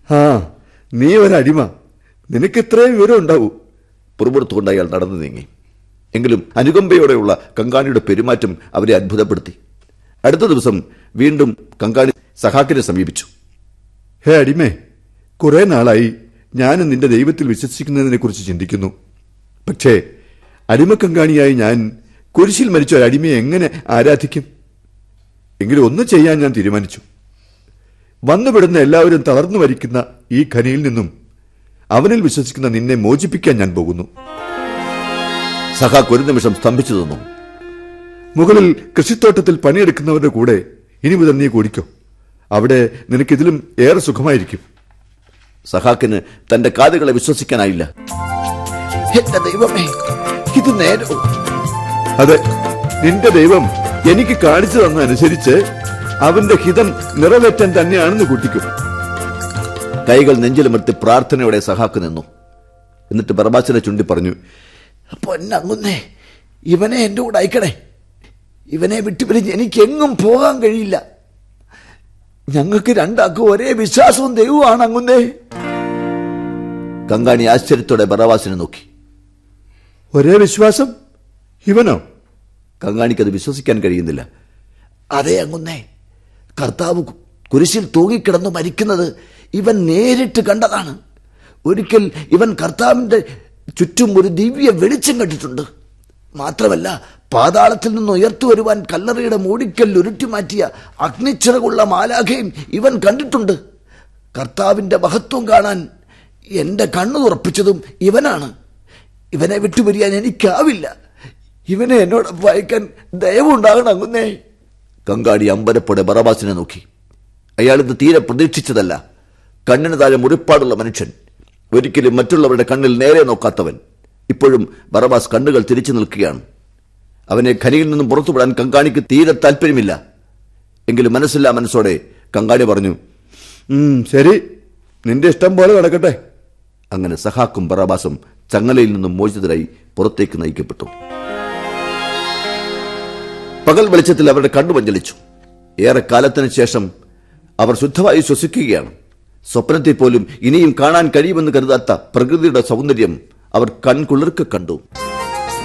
ആ നീ ഒരടിമ നിനക്ക് ഇത്രയും വിവരം ഉണ്ടാവൂ പുറപുറത്തുകൊണ്ട് അയാൾ നടന്നു നീങ്ങി എങ്കിലും അനുകമ്പയോടെയുള്ള കങ്കാണിയുടെ പെരുമാറ്റം അവരെ അത്ഭുതപ്പെടുത്തി അടുത്ത ദിവസം വീണ്ടും കങ്കാണി സഹാക്കിനെ സമീപിച്ചു ഹേ അടിമേ കുറെ നാളായി ഞാൻ നിന്റെ ദൈവത്തിൽ വിശ്വസിക്കുന്നതിനെ കുറിച്ച് ചിന്തിക്കുന്നു പക്ഷേ അടിമക്കങ്കാണിയായി ഞാൻ കുരിശിൽ മരിച്ച ഒരു അടിമയെ എങ്ങനെ ആരാധിക്കും എങ്കിലും ഒന്ന് ചെയ്യാൻ ഞാൻ തീരുമാനിച്ചു വന്നുപെടുന്ന എല്ലാവരും തളർന്നു മരിക്കുന്ന ഈ ഖനിയിൽ നിന്നും അവനിൽ വിശ്വസിക്കുന്ന നിന്നെ മോചിപ്പിക്കാൻ ഞാൻ പോകുന്നു സഹാക്ക് ഒരു നിമിഷം സ്തംഭിച്ചു നിന്നു മുകളിൽ കൃഷിത്തോട്ടത്തിൽ പണിയെടുക്കുന്നവരുടെ കൂടെ ഇനി മുതൽ നീ കൂടിക്കോ അവിടെ നിനക്കിതിലും ഏറെ സുഖമായിരിക്കും സഹാക്കിന് തന്റെ കാതുകളെ വിശ്വസിക്കാനായില്ല എന്റെ ദൈവമേ ഇത് നേരോ അതെ നിന്റെ ദൈവം എനിക്ക് കാണിച്ചു തന്നതനുസരിച്ച് അവന്റെ ഹിതം നിറവേറ്റാൻ തന്നെയാണെന്ന് കൂട്ടിക്കും കൈകൾ നെഞ്ചിലുമർത്തി പ്രാർത്ഥനയോടെ സഹാക്ക് നിന്നു എന്നിട്ട് ബർബാസിനെ ചുണ്ടി പറഞ്ഞു പൊന്നങ്ങുന്നേ ഇവനെ എന്റെ കൂടെ അയക്കണേ ഇവനെ വിട്ടുപിരിഞ്ഞ് എനിക്ക് എങ്ങും പോകാൻ കഴിയില്ല ഞങ്ങൾക്ക് രണ്ടാക്കും ഒരേ വിശ്വാസവും ദൈവമാണ് അങ്ങുന്നേ കങ്കാണി ആശ്ചര്യത്തോടെ ബറവാസിനെ നോക്കി ഒരേ വിശ്വാസം ഇവനോ കങ്കാണിക്ക് അത് വിശ്വസിക്കാൻ കഴിയുന്നില്ല അതെ അങ്ങുന്നേ കർത്താവ് കു- കുരിശിൽ തൂങ്ങിക്കിടന്ന് മരിക്കുന്നത് ഇവൻ നേരിട്ട് കണ്ടതാണ് ഒരിക്കൽ ഇവൻ കർത്താവിന്റെ ചുറ്റും ഒരു ദിവ്യ വെളിച്ചം കണ്ടിട്ടുണ്ട് മാത്രമല്ല പാതാളത്തിൽ നിന്ന് ഉയർത്തു വരുവാൻ കല്ലറയുടെ മൂടിക്കൽ ഉരുട്ടി മാറ്റിയ അഗ്നിച്ചിറകുള്ള മാലാഖയും ഇവൻ കണ്ടിട്ടുണ്ട് കർത്താവിന്റെ മഹത്വം കാണാൻ എന്റെ കണ്ണു തുറപ്പിച്ചതും ഇവനാണ് ഇവനെ വിട്ടുപിരിയാൻ എനിക്കാവില്ല ഇവനെ എന്നോടൊപ്പം അയക്കാൻ ദയവുണ്ടാകണം അങ്ങുന്നേ കങ്കാടി അമ്പരപ്പോടെ ബറബാസിനെ നോക്കി അയാൾ ഇത് തീരെ പ്രതീക്ഷിച്ചതല്ല കണ്ണിന് താഴെ മുറിപ്പാടുള്ള മനുഷ്യൻ ഒരിക്കലും മറ്റുള്ളവരുടെ കണ്ണിൽ നേരെ നോക്കാത്തവൻ ഇപ്പോഴും ബറബാസ് കണ്ണുകൾ തിരിച്ചു നിൽക്കുകയാണ് അവനെ ഖനിയിൽ നിന്നും പുറത്തുവിടാൻ കങ്കാണിക്ക് തീരെ താല്പര്യമില്ല എങ്കിലും മനസ്സില്ലാ മനസ്സോടെ കങ്കാണി പറഞ്ഞു ഉം, ശരി നിന്റെ ഇഷ്ടം പോലെ നടക്കട്ടെ അങ്ങനെ സഹാക്കും ബറാബാസും ചങ്ങലയിൽ നിന്നും മോചിതരായി പുറത്തേക്ക് നയിക്കപ്പെട്ടു പകൽ വെളിച്ചത്തിൽ അവരുടെ കണ്ണു പഞ്ചലിച്ചു ഏറെ കാലത്തിന് ശേഷം അവർ ശുദ്ധമായി ശ്വസിക്കുകയാണ് സ്വപ്നത്തിൽ പോലും ഇനിയും കാണാൻ കഴിയുമെന്ന് കരുതാത്ത പ്രകൃതിയുടെ സൗന്ദര്യം അവർ കൺകുളിർക്ക് കണ്ടു